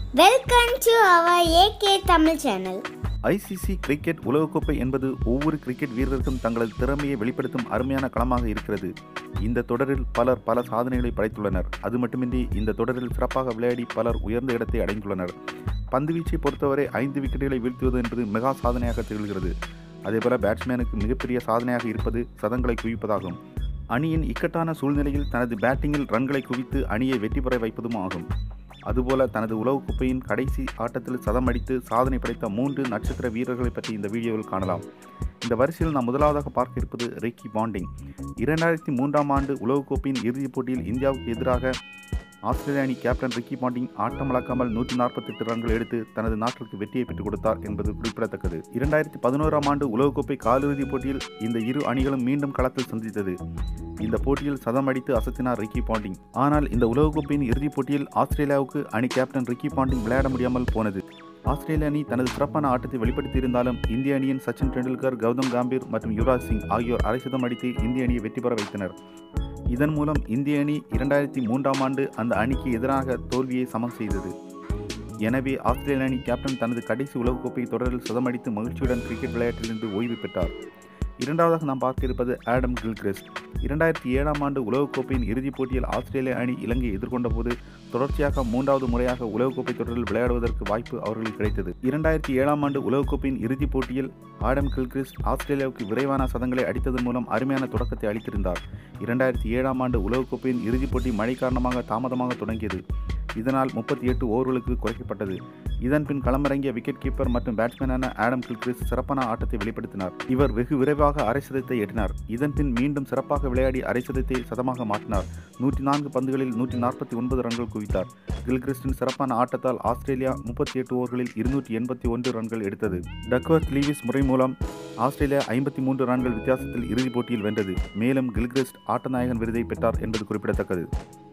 welcome to our AK Tamil channel ICC cricket உலகக்கோப்பை என்பது ஒவ்வொரு கிரிக்கெட் வீரருக்கும் தங்களது திறமையை வெளிப்படுத்தும் அருமையான களமாக இருக்கிறது இந்த தொடரில் பலர் பல சாதனைகளை படைத்துள்ளனர் அது மட்டுமின்றி இந்த தொடரில் சிறப்பாக விளையாடி பலர் உயர்ந்த இடத்தை அடைந்துள்ளனர் பந்துவீச்சை பொறுத்தவரை ஐந்து விக்கெட்டுகளை வீழ்த்துவது என்பது மெகா சாதனையாக திகழ்கிறது அதேபோல பேட்ஸ்மேனுக்கு மிகப்பெரிய சாதனையாக இருப்பது சதங்களை குவிப்பதாகும் அணியின் இக்கட்டான சூழ்நிலையில் தனது பேட்டிங்கில் ரன்களை குவித்து அணியை வெற்றி பெற வைப்பதும் ஆகும் அதுபோல தனது உலகக்கோப்பையின் கடைசி ஆட்டத்தில் சதம் அடித்து சாதனை படைத்த மூன்று நட்சத்திர வீரர்களை பற்றி இந்த வீடியோவில் காணலாம் இந்த வரிசையில் நாம் முதலாவதாக பார்க்க இருப்பது ரிக்கி பாண்டிங் இரண்டாயிரத்தி மூன்றாம் ஆண்டு உலகக்கோப்பையின் இறுதிப் போட்டியில் இந்தியாவுக்கு எதிராக ஆஸ்திரேலிய அணி கேப்டன் ரிக்கி பாண்டிங் ஆட்டமிழக்காமல் நூற்றி நாற்பத்தெட்டு ரன்கள் எடுத்து தனது நாட்டிற்கு வெற்றியை பெற்றுக் கொடுத்தார் என்பது குறிப்பிடத்தக்கது இரண்டாயிரத்தி பதினோராம் ஆண்டு உலகக்கோப்பை காலிறுதிப் போட்டியில் இந்த இரு அணிகளும் மீண்டும் களத்தில் சந்தித்தது இந்த போட்டியில் சதம் அடித்து அசத்தினார் ரிக்கி பாண்டிங் ஆனால் இந்த உலகக்கோப்பையின் இறுதிப் போட்டியில் ஆஸ்திரேலியாவுக்கு அணி கேப்டன் ரிக்கி பாண்டிங் விளையாட முடியாமல் போனது ஆஸ்திரேலிய அணி தனது சிறப்பான ஆட்டத்தை வெளிப்படுத்தியிருந்தாலும் இந்திய அணியின் சச்சின் டெண்டுல்கர் கௌதம் காம்பீர் மற்றும் யுவராஜ் சிங் ஆகியோர் அரை சதம் அடித்து இந்திய அணியை வெற்றி பெற வைத்தனர் இதன் மூலம் இந்திய அணி இரண்டாயிரத்தி மூன்றாம் ஆண்டு அந்த அணிக்கு எதிராக தோல்வியை சமன் செய்தது எனவே ஆஸ்திரேலிய அணி கேப்டன் தனது கடைசி உலகக்கோப்பை தொடரில் சதமடித்து மகிழ்ச்சியுடன் கிரிக்கெட் விளையாட்டிலிருந்து ஓய்வு பெற்றார் இரண்டாவதாக நாம் பார்க்க இருப்பது ஆடம் கில்கிறிஸ்ட் இரண்டாயிரத்தி ஏழாம் ஆண்டு உலகக்கோப்பையின் இறுதிப் போட்டியில் ஆஸ்திரேலிய அணி இலங்கையை எதிர்கொண்ட போது தொடர்ச்சியாக மூன்றாவது முறையாக உலகக்கோப்பை தொடரில் விளையாடுவதற்கு வாய்ப்பு அவர்களுக்கு கிடைத்தது இரண்டாயிரத்தி ஏழாம் ஆண்டு உலகக்கோப்பையின் இறுதிப் போட்டியில் ஆடம் கில்கிறிஸ்ட் ஆஸ்திரேலியாவுக்கு விரைவான சதங்களை அடித்ததன் மூலம் அருமையான தொடக்கத்தை அளித்திருந்தார் இரண்டாயிரத்தி ஏழாம் ஆண்டு உலகக்கோப்பையின் இறுதிப் போட்டி மழை காரணமாக தாமதமாக தொடங்கியது இதனால் முப்பத்தி எட்டு ஓவர்களுக்கு குறைக்கப்பட்டது இதன் பின் களமிறங்கிய விக்கெட் கீப்பர் மற்றும் பேட்ஸ்மேனான ஆடம் கில்கிறிஸ் சிறப்பான ஆட்டத்தை வெளிப்படுத்தினார் இவர் வெகு விரைவாக அரை சதத்தை எட்டினார் இதன் பின் மீண்டும் சிறப்பாக விளையாடி அரை சதத்தை சதமாக மாற்றினார் நூற்றி நான்கு பந்துகளில் நூற்றி நாற்பத்தி ஒன்பது ரன்கள் குவித்தார் கில்கிறிஸ்டின் சிறப்பான ஆட்டத்தால் ஆஸ்திரேலியா முப்பத்தி எட்டு ஓவர்களில் இருநூற்றி எண்பத்தி ஒன்று ரன்கள் எடுத்தது டக்வர்த் லீவிஸ் முறை மூலம் ஆஸ்திரேலியா ஐம்பத்தி மூன்று ரன்கள் வித்தியாசத்தில் இறுதிப் போட்டியில் வென்றது மேலும் கில்கிறிஸ்ட் ஆட்டநாயகன் விருதை பெற்றார் என்பது குறிப்பிடத்தக்கது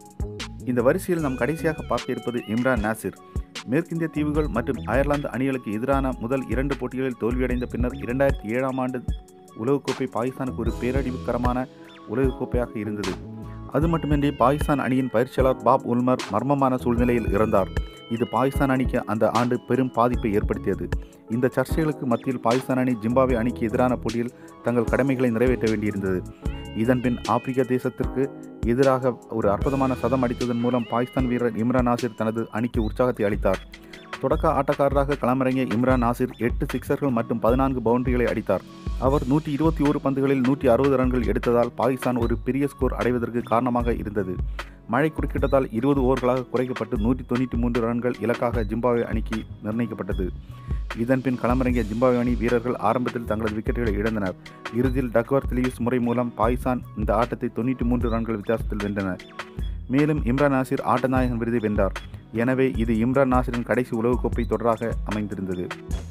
இந்த வரிசையில் நாம் கடைசியாக பார்க்க இருப்பது இம்ரான் நாசிர் மேற்கிந்திய தீவுகள் மற்றும் அயர்லாந்து அணிகளுக்கு எதிரான முதல் இரண்டு போட்டிகளில் தோல்வியடைந்த பின்னர் இரண்டாயிரத்தி ஏழாம் ஆண்டு உலகக்கோப்பை பாகிஸ்தானுக்கு ஒரு பேரழிவுகரமான உலகக்கோப்பையாக இருந்தது அது மட்டுமின்றி பாகிஸ்தான் அணியின் பயிற்சியாளர் பாப் உல்மர் மர்மமான சூழ்நிலையில் இறந்தார் இது பாகிஸ்தான் அணிக்கு அந்த ஆண்டு பெரும் பாதிப்பை ஏற்படுத்தியது இந்த சர்ச்சைகளுக்கு மத்தியில் பாகிஸ்தான் அணி ஜிம்பாவே அணிக்கு எதிரான போட்டியில் தங்கள் கடமைகளை நிறைவேற்ற வேண்டியிருந்தது இதன்பின் ஆப்பிரிக்க தேசத்திற்கு எதிராக ஒரு அற்புதமான சதம் அடித்ததன் மூலம் பாகிஸ்தான் வீரர் இம்ரான் நாசிர் தனது அணிக்கு உற்சாகத்தை அளித்தார் தொடக்க ஆட்டக்காரராக களமிறங்கிய இம்ரான் நாசிர் எட்டு சிக்சர்கள் மற்றும் பதினான்கு பவுண்டரிகளை அடித்தார் அவர் நூற்றி இருபத்தி ஓரு பந்துகளில் நூற்றி அறுபது ரன்கள் எடுத்ததால் பாகிஸ்தான் ஒரு பெரிய ஸ்கோர் அடைவதற்கு காரணமாக இருந்தது மழை குறுக்கிட்டதால் இருபது ஓவர்களாக குறைக்கப்பட்டு நூற்றி தொண்ணூற்றி மூன்று ரன்கள் இலக்காக ஜிம்பாவே அணிக்கு நிர்ணயிக்கப்பட்டது இதன்பின் களமிறங்கிய ஜிம்பாவே அணி வீரர்கள் ஆரம்பத்தில் தங்களது விக்கெட்டுகளை இழந்தனர் இறுதியில் டக்வர்த் லீவ்ஸ் முறை மூலம் பாகிஸ்தான் இந்த ஆட்டத்தை தொண்ணூற்றி மூன்று ரன்கள் வித்தியாசத்தில் வென்றனர் மேலும் இம்ரான் நாசிர் ஆட்டநாயகன் விருதை வென்றார் எனவே இது இம்ரான் நாசிரின் கடைசி உலகக்கோப்பை தொடராக அமைந்திருந்தது